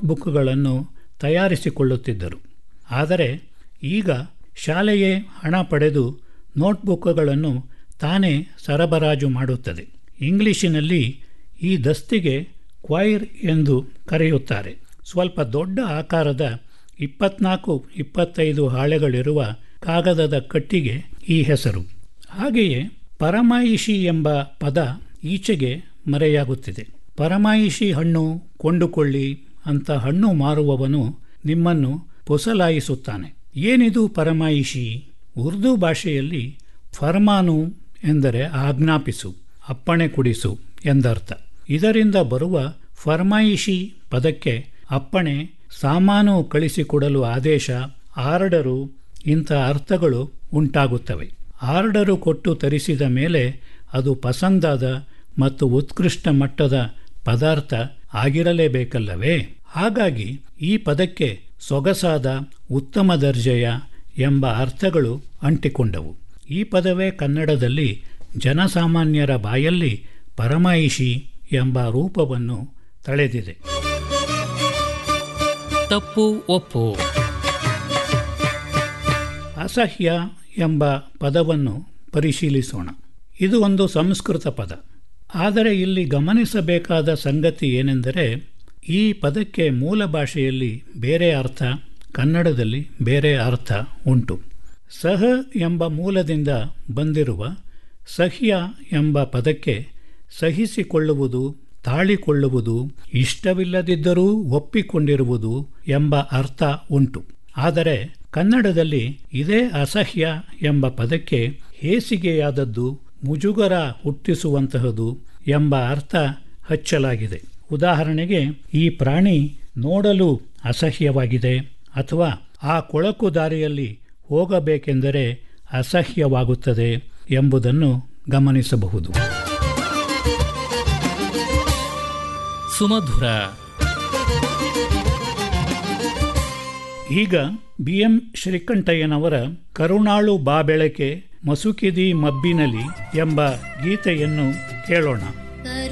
ಬುಕ್ಗಳನ್ನು ತಯಾರಿಸಿಕೊಳ್ಳುತ್ತಿದ್ದರು ಆದರೆ ಈಗ ಶಾಲೆಯೇ ಹಣ ಪಡೆದು ನೋಟ್ಬುಕ್ಗಳನ್ನು ತಾನೇ ಸರಬರಾಜು ಮಾಡುತ್ತದೆ ಇಂಗ್ಲಿಶಿನಲ್ಲಿ ಈ ದಸ್ತಿಗೆ ಕ್ವೈರ್ ಎಂದು ಕರೆಯುತ್ತಾರೆ ಸ್ವಲ್ಪ ದೊಡ್ಡ ಆಕಾರದ ಇಪ್ಪತ್ನಾಲ್ಕು ಇಪ್ಪತ್ತೈದು ಹಾಳೆಗಳಿರುವ ಕಾಗದದ ಕಟ್ಟಿಗೆ ಈ ಹೆಸರು ಹಾಗೆಯೇ ಪರಮಾಯಿಷಿ ಎಂಬ ಪದ ಈಚೆಗೆ ಮರೆಯಾಗುತ್ತಿದೆ ಪರಮಾಯಿಷಿ ಹಣ್ಣು ಕೊಂಡುಕೊಳ್ಳಿ ಅಂತ ಹಣ್ಣು ಮಾರುವವನು ನಿಮ್ಮನ್ನು ಪೊಸಲಾಯಿಸುತ್ತಾನೆ ಏನಿದು ಪರಮಾಯಿಷಿ ಉರ್ದು ಭಾಷೆಯಲ್ಲಿ ಫರ್ಮಾನು ಎಂದರೆ ಆಜ್ಞಾಪಿಸು ಅಪ್ಪಣೆ ಕುಡಿಸು ಎಂದರ್ಥ ಇದರಿಂದ ಬರುವ ಫರ್ಮಾಯಿಷಿ ಪದಕ್ಕೆ ಅಪ್ಪಣೆ ಸಾಮಾನು ಕಳಿಸಿಕೊಡಲು ಆದೇಶ ಆರ್ಡರು ಇಂಥ ಅರ್ಥಗಳು ಉಂಟಾಗುತ್ತವೆ ಆರ್ಡರು ಕೊಟ್ಟು ತರಿಸಿದ ಮೇಲೆ ಅದು ಪಸಂದಾದ ಮತ್ತು ಉತ್ಕೃಷ್ಟ ಮಟ್ಟದ ಪದಾರ್ಥ ಆಗಿರಲೇಬೇಕಲ್ಲವೇ ಹಾಗಾಗಿ ಈ ಪದಕ್ಕೆ ಸೊಗಸಾದ ಉತ್ತಮ ದರ್ಜೆಯ ಎಂಬ ಅರ್ಥಗಳು ಅಂಟಿಕೊಂಡವು ಈ ಪದವೇ ಕನ್ನಡದಲ್ಲಿ ಜನಸಾಮಾನ್ಯರ ಬಾಯಲ್ಲಿ ಪರಮಾಯಿಷಿ ಎಂಬ ರೂಪವನ್ನು ತಳೆದಿದೆ ತಪ್ಪು ಒಪ್ಪು ಅಸಹ್ಯ ಎಂಬ ಪದವನ್ನು ಪರಿಶೀಲಿಸೋಣ ಇದು ಒಂದು ಸಂಸ್ಕೃತ ಪದ ಆದರೆ ಇಲ್ಲಿ ಗಮನಿಸಬೇಕಾದ ಸಂಗತಿ ಏನೆಂದರೆ ಈ ಪದಕ್ಕೆ ಮೂಲ ಭಾಷೆಯಲ್ಲಿ ಬೇರೆ ಅರ್ಥ ಕನ್ನಡದಲ್ಲಿ ಬೇರೆ ಅರ್ಥ ಉಂಟು ಸಹ ಎಂಬ ಮೂಲದಿಂದ ಬಂದಿರುವ ಸಹ್ಯ ಎಂಬ ಪದಕ್ಕೆ ಸಹಿಸಿಕೊಳ್ಳುವುದು ತಾಳಿಕೊಳ್ಳುವುದು ಇಷ್ಟವಿಲ್ಲದಿದ್ದರೂ ಒಪ್ಪಿಕೊಂಡಿರುವುದು ಎಂಬ ಅರ್ಥ ಉಂಟು ಆದರೆ ಕನ್ನಡದಲ್ಲಿ ಇದೇ ಅಸಹ್ಯ ಎಂಬ ಪದಕ್ಕೆ ಹೇಸಿಗೆಯಾದದ್ದು ಮುಜುಗರ ಹುಟ್ಟಿಸುವಂತಹದು ಎಂಬ ಅರ್ಥ ಹಚ್ಚಲಾಗಿದೆ ಉದಾಹರಣೆಗೆ ಈ ಪ್ರಾಣಿ ನೋಡಲು ಅಸಹ್ಯವಾಗಿದೆ ಅಥವಾ ಆ ಕೊಳಕು ದಾರಿಯಲ್ಲಿ ಹೋಗಬೇಕೆಂದರೆ ಅಸಹ್ಯವಾಗುತ್ತದೆ ಎಂಬುದನ್ನು ಗಮನಿಸಬಹುದು ಸುಮಧುರ ಈಗ ಬಿ ಎಂ ಶ್ರೀಕಂಠಯ್ಯನವರ ಕರುಣಾಳು ಬಾ ಬೆಳಕೆ ಮಸುಕಿದಿ ಮಬ್ಬಿನಲಿ ಎಂಬ ಗೀತೆಯನ್ನು ಕೇಳೋಣ